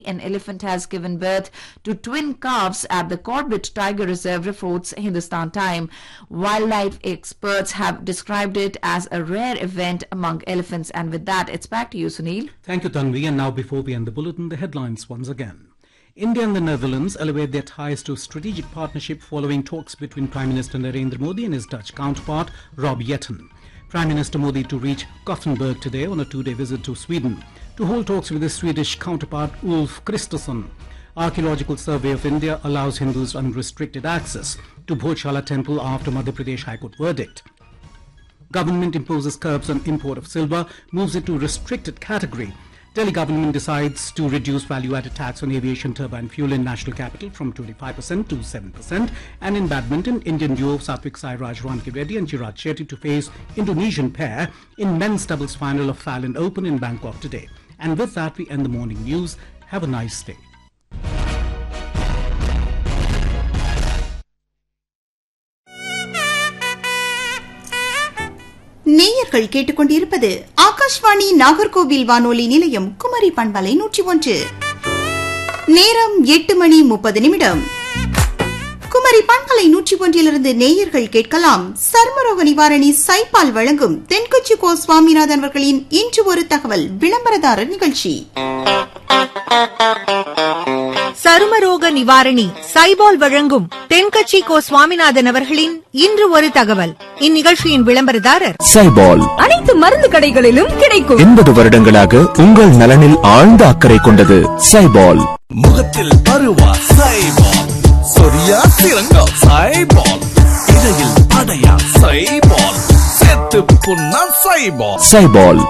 An elephant has given birth to twin calves at the Corbett Tiger Reserve, reports Hindustan Time. Wildlife experts have described it as a rare event among elephants. And with that, it's back to you, Sunil. Thank you, Tanvi. And now, before we end the bulletin, the headlines once again. India and the Netherlands elevate their ties to strategic partnership following talks between Prime Minister Narendra Modi and his Dutch counterpart, Rob Jetten. Prime Minister Modi to reach Gothenburg today on a two-day visit to Sweden to hold talks with his Swedish counterpart Ulf Kristersson. Archaeological Survey of India allows Hindus unrestricted access to Bhojala temple after Madhya Pradesh High Court verdict. Government imposes curbs on import of silver, moves it to restricted category. Delhi government decides to reduce value-added tax on aviation turbine fuel in national capital from 25% to 7%. And in badminton, Indian duo Satvik Sairaj Ranki Reddy and Chirag Shetty to face Indonesian pair in men's doubles final of Fallon Open in Bangkok today. And with that, we end the morning news. Have a nice day. நேயர்கள் கேட்டுக்கொண்டிருப்பது ஆகாஷ்வாணி நாகர்கோவில் வானொலி நிலையம் குமரி பண்பலை நூற்றி ஒன்று நேரம் எட்டு மணி முப்பது நிமிடம் குமரி பண்பலை நூற்றி ஒன்றிலிருந்து நேயர்கள் கேட்கலாம் சர்மரோக நிவாரணி சைபால் வழங்கும் தென்கொச்சி கோ சுவாமிநாதன் அவர்களின் இன்று ஒரு தகவல் விளம்பரதாரர் நிகழ்ச்சி சருமரோக நிவாரணி சைபால் வழங்கும் தென்கட்சி கோ சுவாமிநாதன் அவர்களின் இன்று ஒரு தகவல் இந்நிகழ்ச்சியின் விளம்பரதாரர் சைபால் அனைத்து மருந்து கடைகளிலும் கிடைக்கும் எண்பது வருடங்களாக உங்கள் நலனில் ஆழ்ந்த அக்கறை கொண்டது சைபால் முகத்தில் பருவா சைபால் சொரியா சிறங்கா சைபால் இடையில் அடையா சைபால் செத்து புண்ணா சைபால் சைபால்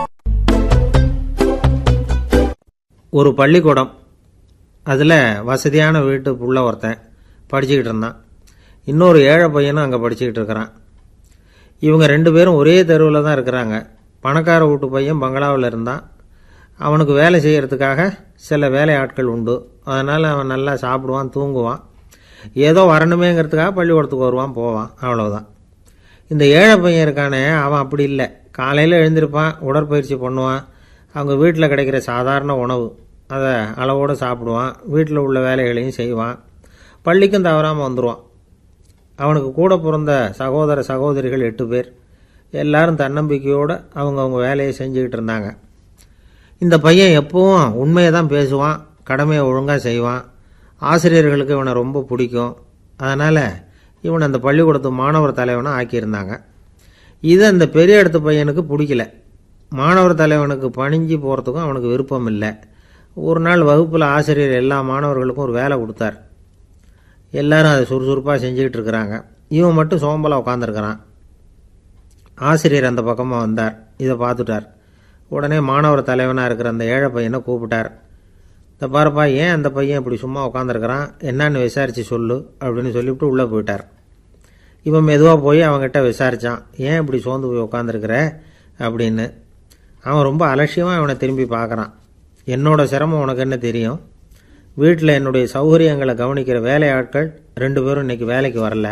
ஒரு பள்ளிக்கூடம் அதில் வசதியான வீட்டு புள்ள ஒருத்தன் படிச்சுக்கிட்டு இருந்தான் இன்னொரு ஏழை பையனும் அங்கே படிச்சுக்கிட்டு இருக்கிறான் இவங்க ரெண்டு பேரும் ஒரே தெருவில் தான் இருக்கிறாங்க பணக்கார வீட்டு பையன் பங்களாவில் இருந்தான் அவனுக்கு வேலை செய்கிறதுக்காக சில வேலை ஆட்கள் உண்டு அதனால் அவன் நல்லா சாப்பிடுவான் தூங்குவான் ஏதோ வரணுமேங்கிறதுக்காக பள்ளிக்கூடத்துக்கு வருவான் போவான் அவ்வளவுதான் இந்த ஏழை பையன் இருக்கானே அவன் அப்படி இல்லை காலையில் எழுந்திருப்பான் உடற்பயிற்சி பண்ணுவான் அவங்க வீட்டில் கிடைக்கிற சாதாரண உணவு அதை அளவோடு சாப்பிடுவான் வீட்டில் உள்ள வேலைகளையும் செய்வான் பள்ளிக்கும் தவறாமல் வந்துடுவான் அவனுக்கு கூட பிறந்த சகோதர சகோதரிகள் எட்டு பேர் எல்லாரும் தன்னம்பிக்கையோடு அவங்க அவங்க வேலையை செஞ்சுக்கிட்டு இருந்தாங்க இந்த பையன் எப்பவும் உண்மையை தான் பேசுவான் கடமையை ஒழுங்காக செய்வான் ஆசிரியர்களுக்கு இவனை ரொம்ப பிடிக்கும் அதனால் இவனை அந்த பள்ளிக்கூடத்து மாணவர் தலைவனாக ஆக்கியிருந்தாங்க இது அந்த பெரிய இடத்து பையனுக்கு பிடிக்கல மாணவர் தலைவனுக்கு பணிஞ்சு போகிறதுக்கும் அவனுக்கு விருப்பம் இல்லை ஒரு நாள் வகுப்பில் ஆசிரியர் எல்லா மாணவர்களுக்கும் ஒரு வேலை கொடுத்தார் எல்லாரும் அதை சுறுசுறுப்பாக செஞ்சுக்கிட்டு இருக்கிறாங்க இவன் மட்டும் சோம்பலாக உட்காந்துருக்கிறான் ஆசிரியர் அந்த பக்கமாக வந்தார் இதை பார்த்துட்டார் உடனே மாணவர் தலைவனாக இருக்கிற அந்த ஏழை பையனை கூப்பிட்டார் இந்த பாருப்பா ஏன் அந்த பையன் இப்படி சும்மா உட்காந்துருக்கிறான் என்னன்னு விசாரித்து சொல்லு அப்படின்னு சொல்லிவிட்டு உள்ளே போயிட்டார் இவன் மெதுவாக போய் அவங்ககிட்ட விசாரித்தான் ஏன் இப்படி சோர்ந்து போய் உட்காந்துருக்கிற அப்படின்னு அவன் ரொம்ப அலட்சியமாக அவனை திரும்பி பார்க்குறான் என்னோட சிரமம் உனக்கு என்ன தெரியும் வீட்டில் என்னுடைய சௌகரியங்களை கவனிக்கிற வேலையாட்கள் ரெண்டு பேரும் இன்றைக்கி வேலைக்கு வரல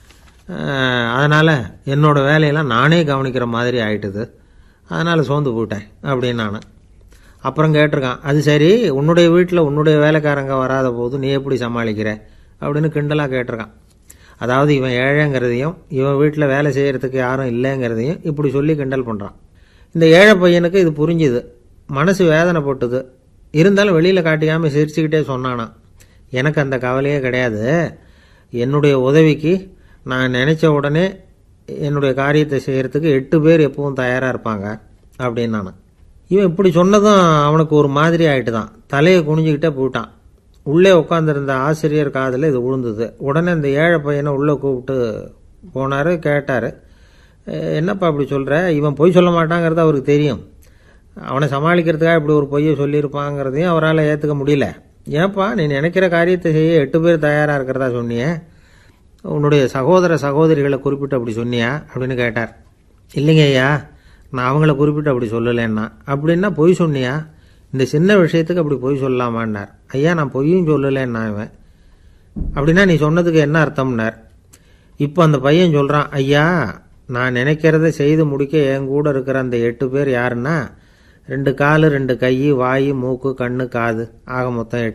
அதனால் என்னோட வேலையெல்லாம் நானே கவனிக்கிற மாதிரி ஆயிட்டுது அதனால் சோர்ந்து போயிட்டேன் அப்படின்னு நான் அப்புறம் கேட்டிருக்கான் அது சரி உன்னுடைய வீட்டில் உன்னுடைய வேலைக்காரங்க வராத போது நீ எப்படி சமாளிக்கிற அப்படின்னு கிண்டலாக கேட்டிருக்கான் அதாவது இவன் ஏழைங்கிறதையும் இவன் வீட்டில் வேலை செய்கிறதுக்கு யாரும் இல்லைங்கிறதையும் இப்படி சொல்லி கிண்டல் பண்ணுறான் இந்த ஏழை பையனுக்கு இது புரிஞ்சுது மனசு வேதனைப்பட்டுது இருந்தாலும் வெளியில் காட்டிக்காமல் சிரிச்சுக்கிட்டே சொன்னானா எனக்கு அந்த கவலையே கிடையாது என்னுடைய உதவிக்கு நான் நினச்ச உடனே என்னுடைய காரியத்தை செய்கிறதுக்கு எட்டு பேர் எப்பவும் தயாராக இருப்பாங்க அப்படின்னு நான் இவன் இப்படி சொன்னதும் அவனுக்கு ஒரு மாதிரி ஆகிட்டு தான் தலையை குனிஞ்சிக்கிட்டே போயிட்டான் உள்ளே உட்காந்துருந்த ஆசிரியர் காதில் இது விழுந்தது உடனே இந்த ஏழை பையனை உள்ளே கூப்பிட்டு போனார் கேட்டார் என்னப்பா அப்படி சொல்கிற இவன் பொய் சொல்ல மாட்டாங்கிறது அவருக்கு தெரியும் அவனை சமாளிக்கிறதுக்காக இப்படி ஒரு பொய்யை சொல்லியிருப்பாங்கிறதையும் அவரால் ஏற்றுக்க முடியல ஏன்ப்பா நீ நினைக்கிற காரியத்தை செய்ய எட்டு பேர் தயாராக இருக்கிறதா சொன்னியே உன்னுடைய சகோதர சகோதரிகளை குறிப்பிட்டு அப்படி சொன்னியா அப்படின்னு கேட்டார் இல்லைங்க ஐயா நான் அவங்கள குறிப்பிட்டு அப்படி சொல்லலைன்னா அப்படின்னா பொய் சொன்னியா இந்த சின்ன விஷயத்துக்கு அப்படி பொய் சொல்லலாமான்னார் ஐயா நான் பொய்யும் சொல்லலைன்னா இவன் அப்படின்னா நீ சொன்னதுக்கு என்ன அர்த்தம்னார் இப்போ அந்த பையன் சொல்கிறான் ஐயா நான் நினைக்கிறத செய்து முடிக்க என் கூட இருக்கிற அந்த எட்டு பேர் யாருன்னா ரெண்டு கால் ரெண்டு கை வாய் மூக்கு கண்ணு காது ஆக மொத்தம் எட்டு